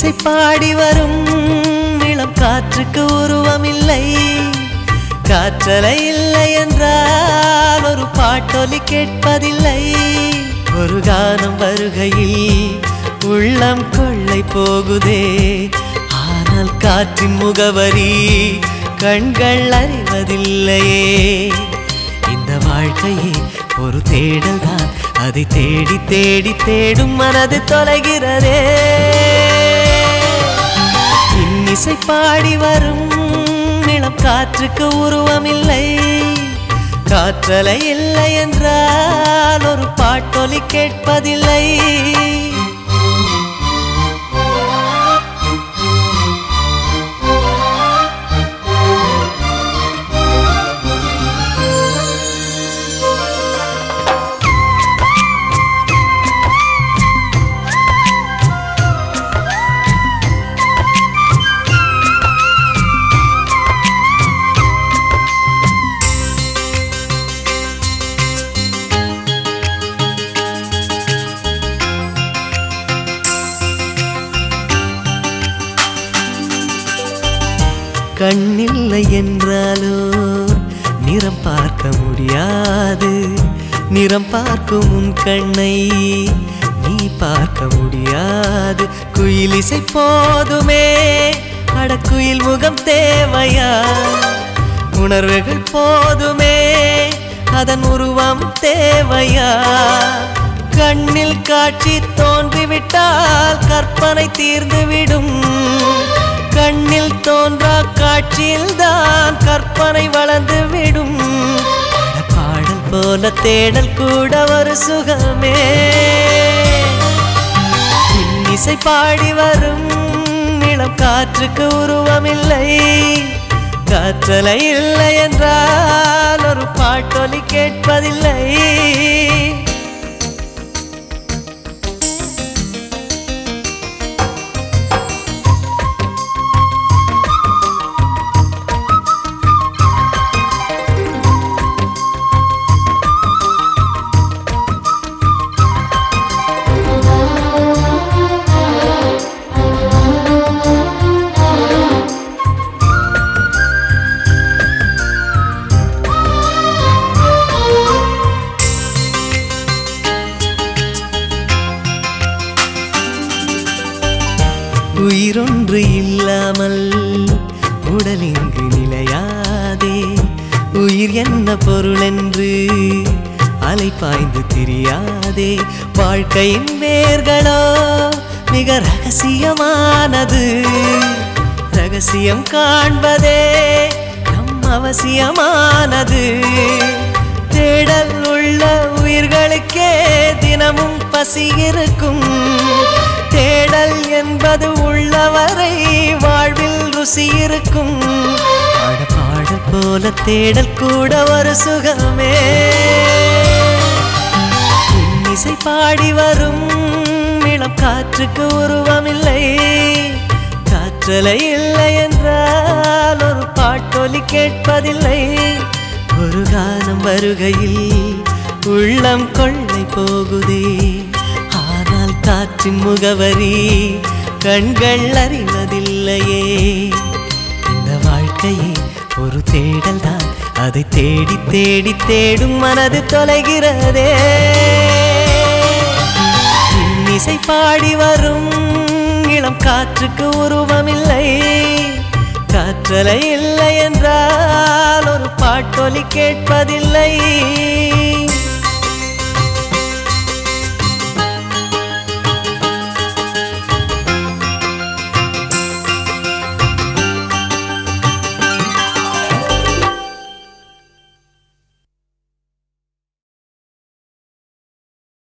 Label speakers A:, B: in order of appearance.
A: இன்னிசை பாடி வரும் இளம் காற்றுக்கு உருவமில்லை காற்றலை இல்லை என்றால் ஒரு பாட்டொலி கேட்பதில்லை ஒரு கானம் வருகையில் உள்ளம் கொள்ளை போகுதே ஆனால் காற்றின் முகவரி கண்கள் அறிவதில்லையே இந்த வாழ்க்கையே ஒரு தேடல் தான் அதை தேடி தேடி தேடும் மனது தொலைகிறதே இன்னிசை பாடி வரும் இளம் காற்றுக்கு உருவமில்லை காற்றலை இல்லை என்றால் ஒரு பாட்டொலி கேட்பதில்லை கண்ணில்லை என்றாலோ நிறம் பார்க்க முடியாது நிறம் பார்க்கும் உன் கண்ணை நீ பார்க்க முடியாது குயில் இசை போதுமே அடக்குயில் முகம் தேவையா உணர்வுகள் போதுமே அதன் உருவம் தேவையா கண்ணில் காட்சி தோன்றிவிட்டால் கற்பனை தீர்ந்துவிடும் கண்ணில் தோன்றா காட்சியில் தான் கற்பனை வளர்ந்து விடும் அட பாடல் போல தேடல் கூட ஒரு சுகமே இன்னிசை பாடி வரும் இளம் காற்றுக்கு உருவமில்லை காற்றலை இல்லை என்றால் ஒரு பாட்டொலி கேட்பதில்லை உயிரொன்று இல்லாமல் உடல் இங்கு நிலையாதே உயிர் என்ன பொருள் என்று அலை பாய்ந்து தெரியாதே வாழ்க்கையின் வேர்களோ மிக ரகசியமானது ரகசியம் காண்பதே நம் அவசியமானது தேடல் உள்ள உயிர்களுக்கே தினமும் பசி இருக்கும் தேடல் என்பது உள்ளவரை வாழ்வில் ருசி இருக்கும் பாட பாடல் போல தேடல் கூட ஒரு சுகமே இன்னிசை பாடி வரும் இளம் காற்றுக்கு உருவமில்லை காற்றலை இல்லை என்றால் ஒரு பாட்டொலி கேட்பதில்லை ஒரு காலம் வருகையில் உள்ளம் கொள்ளை போகுதே ஆனால் காற்றின் முகவரி கண்கள் அறிவதில்லையே இந்த வாழ்க்கையே ஒரு தேடல் தான் அதை தேடி தேடி தேடும் மனது தொலைகிறதே இன்னிசை பாடி வரும் இளம் காற்றுக்கு உருவமில்லை காற்றலை இல்லை என்றால் ஒரு பாட்டொலி கேட்பதில்லை